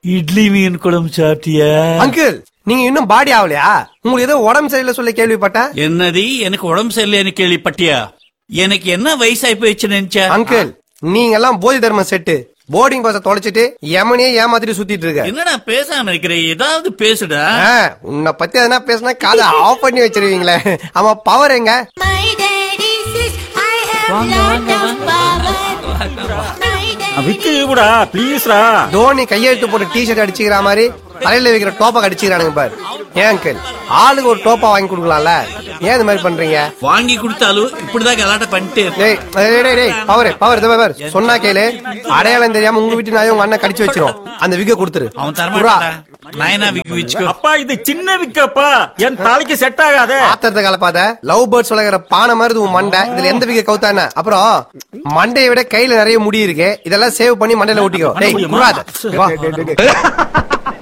இட்லி மீன் குழம்பு சாப்பிட்டியா அங்கிள் நீங்க இன்னும் பாடி ஆகலையா உங்களுக்கு ஏதோ உடம்பு சரியில்லை சொல்லி கேள்விப்பட்டேன் என்னது எனக்கு உடம்பு சரியில்லைன்னு கேள்விப்பட்டியா எனக்கு என்ன வயசாயி போயிடுச்சு நினைச்சா அங்கிள் நீங்க எல்லாம் போதி தர்மம் செட்டு போர்டிங் பாஸ தொலைச்சிட்டு யமனையே ஏமாத்திட்டு சுத்திட்டு இருக்க என்னடா பேசாம இருக்கிற ஏதாவது பேசுடா ஆ, உன்னை பத்தி எதனா பேசினா காதை ஆஃப் பண்ணி வச்சிருவீங்களே ஆமா பவர் எங்க My daddy says I have lot of power. My daddy Vicky கூடா ப்ளீஸ்ரா தோனி கையெழுத்து போட்டு டி ஷர்ட் அடிச்சுக்கிற மாதிரி தலையில வைக்கிற டோப்பா அடிச்சுக்கிறானுங்க பாரு ஏன் அங்கிள் ஆளுக்கு ஒரு டோப்பா வாங்கி கொடுக்கலாம்ல ஏன் இந்த மாதிரி பண்றீங்க வாங்கி கொடுத்தாலும் இப்படிதான் கலாட்ட பண்ணிட்டு இருக்க. டேய் டேய், டேய் டேய் பவர் பவர் இதோ பாரு சொன்னா கேளு அடையாளம் தெரியாம உங்க வீட்டு நாயை உங்க அண்ணன் கடிச்சு வச்சிரும் அந்த விக்க கொடுத்துரு அவன் புறா. தரமாட்டா நயனா விக்கு வச்சுக்கோ அப்பா இது சின்ன விக்கப்பா என் தலைக்கு செட் ஆகாதே ஆத்திரத்தை கலப்பாத லவ் பேர்ட்ஸ் வளர்க்குற பானை மாதிரி உன் மண்டை இதுல எந்த விக்க கவுத்தானே அப்புறம் மண்டையை விட கையில நிறைய முடி இருக்கு இதெல்லாம் சேவ் பண்ணி மண்டையில ஒட்டிக்கோ டேய் குறாத வா